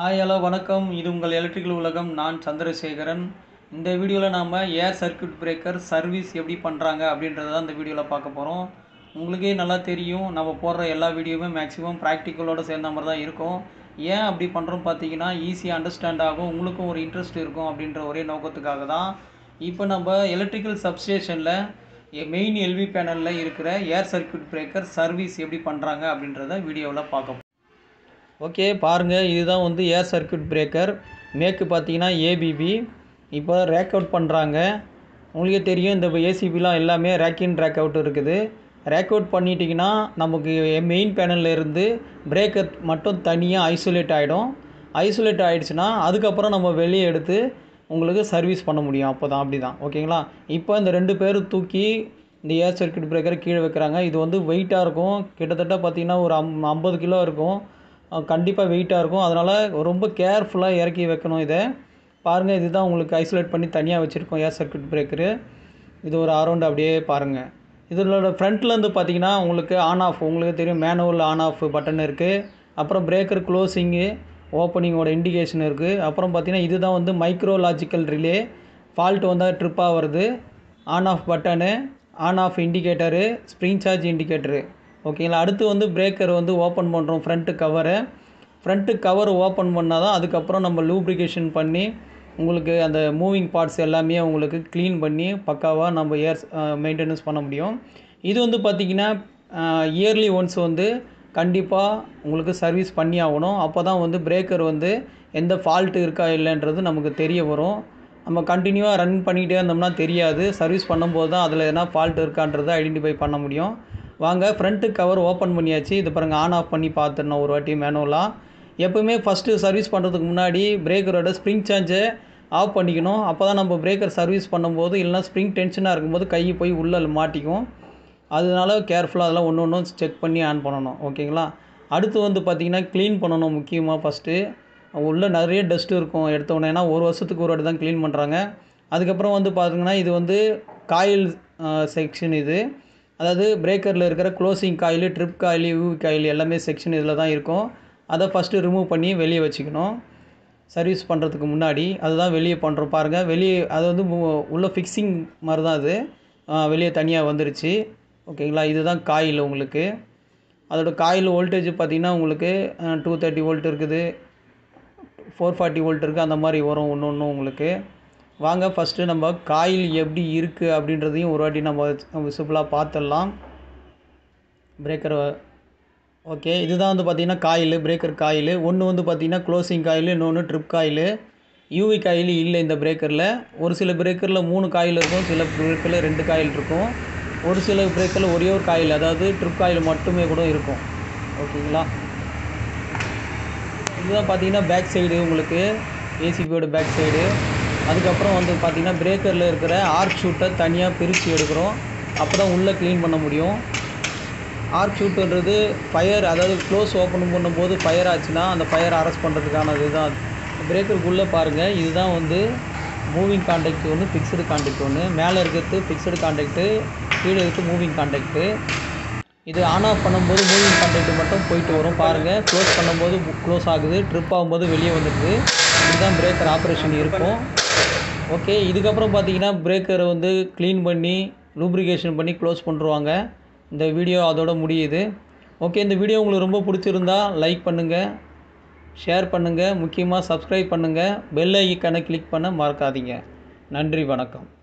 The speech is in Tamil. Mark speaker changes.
Speaker 1: ஹாய் ஹலோ வணக்கம் இது உங்கள் எலக்ட்ரிக்கல் உலகம் நான் சந்திரசேகரன் இந்த வீடியோவில் நாம் ஏர் சர்க்யூட் பிரேக்கர் சர்வீஸ் எப்படி பண்ணுறாங்க அப்படின்றத தான் இந்த வீடியோவில் பார்க்க போகிறோம் உங்களுக்கே நல்லா தெரியும் நம்ம போடுற எல்லா வீடியோவுமே மேக்ஸிமம் ப்ராக்டிக்கலோடு சேர்ந்த மாதிரி தான் இருக்கும் ஏன் அப்படி பண்ணுறோம் பார்த்தீங்கன்னா ஈஸியாக அண்டர்ஸ்டாண்ட் ஆகும் உங்களுக்கும் ஒரு இன்ட்ரெஸ்ட் இருக்கும் அப்படின்ற ஒரே நோக்கத்துக்காக தான் இப்போ நம்ம எலக்ட்ரிக்கல் சப்ஸ்டேஷனில் மெயின் எல்வி பேனலில் இருக்கிற ஏர் சர்க்யூட் பிரேக்கர் சர்வீஸ் எப்படி பண்ணுறாங்க அப்படின்றத வீடியோவில் பார்க்க போறோம். ஓகே பாருங்கள் இதுதான் வந்து ஏர் சர்க்யூட் பிரேக்கர் மேற்கு பார்த்தீங்கன்னா ஏபிபி இப்போ ரேக் அவுட் பண்ணுறாங்க உங்களுக்கே தெரியும் இந்த ஏசிபிலாம் எல்லாமே ரேக் இன் ரேக் அவுட் இருக்குது ரேக் அவுட் பண்ணிட்டீங்கன்னா நமக்கு மெயின் பேனலில் இருந்து பிரேக்கர் மட்டும் தனியாக ஐசோலேட் ஆகிடும் ஐசோலேட் ஆகிடுச்சுன்னா அதுக்கப்புறம் நம்ம வெளியே எடுத்து உங்களுக்கு சர்வீஸ் பண்ண முடியும் அப்போ தான் அப்படி தான் ஓகேங்களா இப்போ இந்த ரெண்டு பேரும் தூக்கி இந்த ஏர் சர்க்யூட் பிரேக்கரை கீழே வைக்கிறாங்க இது வந்து வெயிட்டாக இருக்கும் கிட்டத்தட்ட பார்த்தீங்கன்னா ஒரு அம் ஐம்பது கிலோ இருக்கும் கண்டிப்பாக வெயிட்டாக இருக்கும் அதனால் ரொம்ப கேர்ஃபுல்லாக இறக்கி வைக்கணும் இதை பாருங்கள் இதுதான் உங்களுக்கு ஐசோலேட் பண்ணி தனியாக வச்சுருக்கோம் ஏர் சர்க்யூட் பிரேக்கரு இது ஒரு அரௌண்ட் அப்படியே பாருங்கள் இதோட ஃப்ரண்ட்லேருந்து பார்த்தீங்கன்னா உங்களுக்கு ஆன் ஆஃப் உங்களுக்கு தெரியும் மேனுவல் ஆன் ஆஃப் பட்டன் இருக்குது அப்புறம் பிரேக்கர் க்ளோசிங்கு ஓப்பனிங்கோட இண்டிகேஷன் இருக்குது அப்புறம் பார்த்தீங்கன்னா இதுதான் வந்து மைக்ரோலாஜிக்கல் ரிலே ஃபால்ட் வந்தால் ட்ரிப்பாக வருது on off button on off indicator spring charge indicator ஓகேங்களா அடுத்து வந்து பிரேக்கர் வந்து ஓப்பன் பண்ணுறோம் ஃப்ரண்ட்டு கவரை ஃப்ரண்ட்டு கவர் ஓப்பன் பண்ணால் தான் அதுக்கப்புறம் நம்ம லூப்ரிகேஷன் பண்ணி உங்களுக்கு அந்த மூவிங் பார்ட்ஸ் எல்லாமே உங்களுக்கு க்ளீன் பண்ணி பக்காவாக நம்ம ஏர் மெயின்டெனன்ஸ் பண்ண முடியும் இது வந்து பார்த்திங்கன்னா இயர்லி ஒன்ஸ் வந்து கண்டிப்பாக உங்களுக்கு சர்வீஸ் பண்ணி ஆகணும் அப்போ தான் வந்து பிரேக்கர் வந்து எந்த ஃபால்ட்டு இருக்கா இல்லைன்றது நமக்கு தெரிய வரும் நம்ம கண்டினியூவாக ரன் பண்ணிகிட்டே இருந்தோம்னா தெரியாது சர்வீஸ் பண்ணும்போது தான் அதில் எதனா ஃபால்ட் இருக்கான்றதை ஐடென்டிஃபை பண்ண முடியும் வாங்க ஃப்ரண்ட்டு கவர் ஓப்பன் பண்ணியாச்சு இது பாருங்கள் ஆன் ஆஃப் பண்ணி பார்த்துடணும் ஒரு வாட்டி மேனுவலாக எப்போவுமே ஃபஸ்ட்டு சர்வீஸ் பண்ணுறதுக்கு முன்னாடி பிரேக்கரோட ஸ்ப்ரிங் சார்ஜை ஆஃப் பண்ணிக்கணும் அப்போ தான் நம்ம பிரேக்கர் சர்வீஸ் பண்ணும்போது இல்லைனா ஸ்ப்ரிங் டென்ஷனாக இருக்கும்போது கை போய் உள்ளே மாட்டிக்கும் அதனால கேர்ஃபுல்லாக அதெல்லாம் ஒன்று ஒன்றும் செக் பண்ணி ஆன் பண்ணணும் ஓகேங்களா அடுத்து வந்து பார்த்திங்கன்னா க்ளீன் பண்ணணும் முக்கியமாக ஃபஸ்ட்டு உள்ளே நிறைய டஸ்ட்டு இருக்கும் எடுத்தோடனே ஏன்னா ஒரு வருஷத்துக்கு ஒரு வாட்டி தான் க்ளீன் பண்ணுறாங்க அதுக்கப்புறம் வந்து பார்த்திங்கன்னா இது வந்து காயில் செக்ஷன் இது அதாவது பிரேக்கரில் இருக்கிற closing coil trip coil UV coil எல்லாமே செக்ஷன் இதில் தான் இருக்கும் அதை ஃபஸ்ட்டு ரிமூவ் பண்ணி வெளியே வச்சுக்கணும் சர்வீஸ் பண்ணுறதுக்கு முன்னாடி அதுதான் வெளியே பண்ணுறோம் பாருங்கள் வெளியே அது வந்து உள்ள ஃபிக்ஸிங் மாதிரி தான் அது வெளியே தனியாக வந்துருச்சு ஓகேங்களா இதுதான் காயில் உங்களுக்கு அதோட காயில் வோல்டேஜ் பார்த்திங்கன்னா உங்களுக்கு டூ தேர்ட்டி வோல்ட் இருக்குது ஃபோர் ஃபார்ட்டி வோல்ட் இருக்குது அந்த மாதிரி வரும் ஒன்று ஒன்று உங்களுக்கு வாங்க ஃபஸ்ட்டு நம்ம காயில் எப்படி இருக்குது அப்படின்றதையும் ஒரு வாட்டி நம்ம விசிபிளாக பார்த்துடலாம் பிரேக்கர் ஓகே இதுதான் வந்து பார்த்திங்கன்னா காயில் பிரேக்கர் காயில் ஒன்று வந்து பார்த்திங்கன்னா க்ளோசிங் காயில் இன்னொன்று ட்ரிப் காயில் யூவி காயில் இல்லை இந்த பிரேக்கரில் ஒரு சில பிரேக்கரில் மூணு காயில் இருக்கும் சில பிரேக்கரில் ரெண்டு காயில் இருக்கும் ஒரு சில பிரேக்கரில் ஒரே ஒரு காயில் அதாவது ட்ரிப் காயில் மட்டுமே கூட இருக்கும் ஓகேங்களா இதுதான் பார்த்தீங்கன்னா பேக் சைடு உங்களுக்கு ஏசிபியோட பேக் சைடு அதுக்கப்புறம் வந்து பார்த்திங்கன்னா பிரேக்கரில் இருக்கிற ஆர்க் ஷூட்டை தனியாக பிரித்து எடுக்கிறோம் அப்போ தான் உள்ளே க்ளீன் பண்ண முடியும் ஆர்க் ஷூட்டுன்றது ஃபயர் அதாவது க்ளோஸ் ஓப்பன் பண்ணும்போது ஃபயர் ஆச்சுன்னா அந்த ஃபயர் அரெஸ்ட் பண்ணுறதுக்கான இதுதான் பிரேக்கருக்குள்ளே பாருங்கள் இதுதான் வந்து மூவிங் கான்டாக்ட் ஒன்று ஃபிக்ஸ்டு கான்டாக்ட் ஒன்று மேலே இருக்கிறது ஃபிக்ஸ்டு கான்டாக்ட்டு கீழே இருக்குது மூவிங் கான்டாக்ட்டு இது ஆன் ஆஃப் பண்ணும்போது மூவிங் கான்டாக்ட் மட்டும் போயிட்டு வரும் பாருங்கள் க்ளோஸ் பண்ணும்போது க்ளோஸ் ஆகுது ட்ரிப் ஆகும்போது வெளியே வந்துடுது இதுதான் பிரேக்கர் ஆப்ரேஷன் இருக்கும் ஓகே இதுக்கப்புறம் பார்த்தீங்கன்னா பிரேக்கரை வந்து க்ளீன் பண்ணி லூப்ரிகேஷன் பண்ணி க்ளோஸ் பண்ணுருவாங்க இந்த வீடியோ அதோட முடியுது ஓகே இந்த வீடியோ உங்களுக்கு ரொம்ப பிடிச்சிருந்தா லைக் பண்ணுங்கள் ஷேர் பண்ணுங்கள் முக்கியமாக சப்ஸ்கிரைப் பண்ணுங்கள் பெல் ஐக்கனை கிளிக் பண்ண மறக்காதீங்க நன்றி வணக்கம்